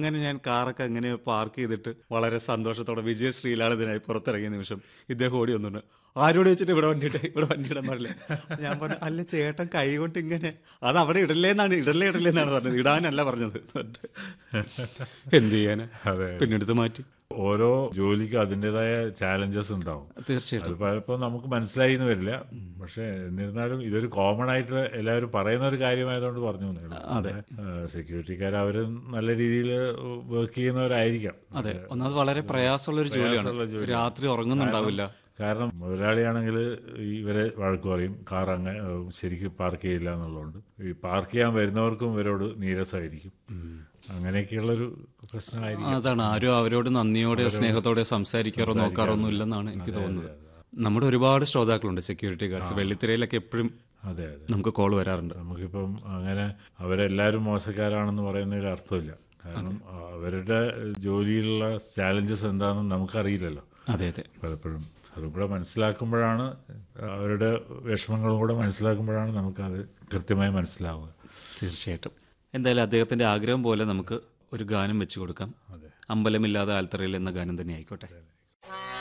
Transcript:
അങ്ങനെ ഞാൻ കാറൊക്കെ അങ്ങനെ പാർക്ക് ചെയ്തിട്ട് വളരെ സന്തോഷത്തോടെ വിജയ ശ്രീലാളിതനായി പുറത്തിറങ്ങിയ നിമിഷം ഇദ്ദേഹം ഓടി വന്നിട്ടുണ്ട് ആരോട് വെച്ചിട്ട് ഇവിടെ വണ്ടിയിട്ട് ഇവിടെ വണ്ടി ഇടാൻ പാടില്ല ഞാൻ പറഞ്ഞു അല്ല ചേട്ടൻ കൈ കൊണ്ട് ഇങ്ങനെ അത് അവിടെ ഇടല്ലേന്നാണ് ഇടല്ലേ ഇടല്ലേന്നാണ് പറഞ്ഞത് ഇടാനല്ല പറഞ്ഞത് എന്ത് ചെയ്യാന് അതെ. പിന്നെ എടുത്ത് മാറ്റി ഓരോ ജോലിക്കും അതിൻ്റെതായ ചാലഞ്ചസ് ഉണ്ടാവും തീർച്ചയായിട്ടും അത് പലപ്പോൾ നമുക്ക് മനസ്സിലായി എന്ന് വരില്ല പക്ഷെ എന്നിരുന്നാലും ഇതൊരു കോമൺ ആയിട്ട് എല്ലാവരും പറയുന്ന ഒരു കാര്യമായതുകൊണ്ട് പറഞ്ഞു അതെ. സെക്യൂരിറ്റിക്കാർ അവർ നല്ല രീതിയിൽ വർക്ക് ചെയ്യുന്നവരായിരിക്കാം അതെ ഒന്നത് വളരെ പ്രയാസമുള്ള ഒരു ജോലിയാണ് പ്രയാസമുള്ള ജോലിയാണ്. രാത്രി ഉറങ്ങുന്നുണ്ടാവില്ല കാരണം മുതലാളിയാണെങ്കിൽ ഇവരെ വഴക്ക് പറയും കാർ അങ്ങ് ശരിക്കും പാർക്ക് ചെയ്യില്ല എന്നുള്ളതുകൊണ്ട് ഈ പാർക്ക് ചെയ്യാൻ വരുന്നവർക്കും ഇവരോട് നീരസമായിരിക്കും അങ്ങനെയൊക്കെയുള്ളൊരു പ്രശ്നമായിരിക്കും അതാണ് ആരും അവരോട് നന്ദിയോടെയോ സ്നേഹത്തോടെയോ സംസാരിക്കാറോ നോക്കാറോ ഒന്നും ഇല്ലെന്നാണ് എനിക്ക് തോന്നുന്നത് നമ്മുടെ ഒരുപാട് ശ്രോതാക്കളുണ്ട് സെക്യൂരിറ്റി ഗാർഡ്സ് വെള്ളിത്തിരയിലൊക്കെ എപ്പോഴും അതെ അതെ നമുക്ക് കോൾ വരാറുണ്ട് നമുക്കിപ്പം അങ്ങനെ അവരെല്ലാവരും മോശക്കാരാണെന്ന് പറയുന്നതിൽ അർത്ഥമില്ല കാരണം അവരുടെ ജോലിയിലുള്ള ചാലഞ്ചസ് എന്താണെന്ന് നമുക്കറിയില്ലല്ലോ അതെ അതെ പലപ്പോഴും അതും കൂടെ മനസ്സിലാക്കുമ്പോഴാണ് അവരുടെ വിഷമങ്ങളും കൂടെ മനസ്സിലാക്കുമ്പോഴാണ് നമുക്കത് കൃത്യമായി മനസ്സിലാവുക തീർച്ചയായിട്ടും എന്തായാലും അദ്ദേഹത്തിന്റെ ആഗ്രഹം പോലെ നമുക്ക് ഒരു ഗാനം വെച്ചു കൊടുക്കാം അതെ അമ്പലമില്ലാതെ ആൽത്തറയിൽ എന്ന ഗാനം തന്നെ ആയിക്കോട്ടെ